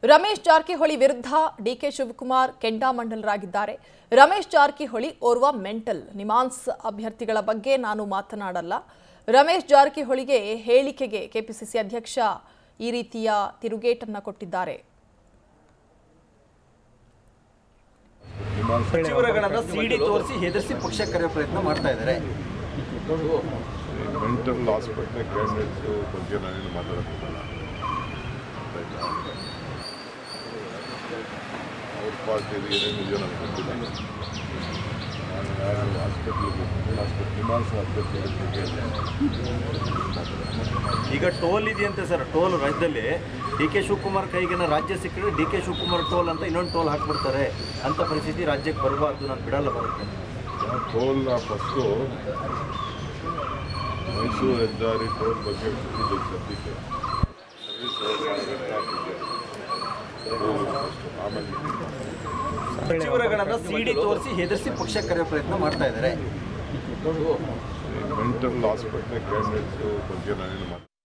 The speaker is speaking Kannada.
ರಮೇಶ್ ಜಾರಕಿಹೊಳಿ ವಿರುದ್ಧ ಡಿಕೆ ಶಿವಕುಮಾರ್ ಕೆಂಡಾಮಂಡಲರಾಗಿದ್ದಾರೆ ರಮೇಶ್ ಜಾರಕಿಹೊಳಿ ಓರ್ವ ಮೆಂಟಲ್ ನಿಮಾನ್ಸ್ ಅಭ್ಯರ್ಥಿಗಳ ಬಗ್ಗೆ ನಾನು ಮಾತನಾಡಲ್ಲ ರಮೇಶ್ ಜಾರಕಿಹೊಳಿಗೆ ಹೇಳಿಕೆಗೆ ಕೆಪಿಸಿಸಿ ಅಧ್ಯಕ್ಷ ಈ ರೀತಿಯ ತಿರುಗೇಟನ್ನ ಕೊಟ್ಟಿದ್ದಾರೆ ಸಚಿವರುಗಳನ್ನ ಸಿಡಿ ತೋರಿಸಿ ಹೆದರಿಸಿ ಪಕ್ಷ ಕರೆಯೋ ಪ್ರಯತ್ನ ಮಾಡ್ತಾ ಇದ್ದಾರೆ ಮೆಂಟಲ್ ಹಾಸ್ಪಿಟ್ಲ್ ಕ್ಯಾಂಡಿಡೇಟ್ಸ್ ಬಗ್ಗೆ ನಾನೇನು ಮಾತಾಡೋಕ್ಕಾಗಲ್ಲ ಆಯ್ತಾ ಅವ್ರ ಪಾರ್ಟಿಯಲ್ಲಿ ಏನೇನು ಇದೆಯೋ ನನಗೆ ಗೊತ್ತಿಲ್ಲ ನಾನು ಯಾರು ಹಾಸ್ಪಿಟ್ಲಿಗೆ ಮೆಂಟಲ್ ಹಾಸ್ಪಿಟ್ಲ್ ನಿಮಾನ್ಸ್ ಅಭ್ಯರ್ಥಿಗಳ ಬಗ್ಗೆ ಮಾತಾಡೋದು ಈಗ ಟೋಲ್ ಇದೆಯಂತೆ ಸರ್ ಟೋಲ್ ರಾಜ್ಯದಲ್ಲಿ ಡಿ ಕೆ ಶಿವಕುಮಾರ್ ಕೈಗಿನ ರಾಜ್ಯ ಸಿಕ್ಕರೆ ಡಿ ಕೆ ಶಿವಕುಮಾರ್ ಟೋಲ್ ಅಂತ ಇನ್ನೊಂದು ಟೋಲ್ ಹಾಕ್ಬಿಡ್ತಾರೆ ಅಂತ ಪರಿಸ್ಥಿತಿ ರಾಜ್ಯಕ್ಕೆ ಬರಬಾರ್ದು ನಾನು ಬಿಡಲ್ಲ ಬರುತ್ತೆ ಟೋಲ್ನ ಫಸ್ಟು ಮೈಸೂರು ಹೆದ್ದಾರಿ ಟೋಲ್ ಬಗ್ಗೆ ಗೊತ್ತಿದೆ ಸದ್ಯಕ್ಕೆ ಸರ್ವಿಸ್ ಹೋಗೋಣ ಹಾಕಿದ್ದೆ ಟೋಲ್ ಫಸ್ಟು ಆಮೇಲೆ ಸಚಿವರುಗಳನ್ನ ಸಿಡಿ ತೋರಿಸಿ ಹೆದರಿಸಿ ಪಕ್ಷ ಕರೆಯೋ ಪ್ರಯತ್ನ ಮಾಡ್ತಾ ಇದ್ದಾರೆ ಮೆಂಟಲ್ ಹಾಸ್ಪಿಟ್ಲ್ ಕ್ಯಾಂಡಿಡೇಟ್ಸ್ ಬಗ್ಗೆ ನಾನೇನು ಮಾತಾಡ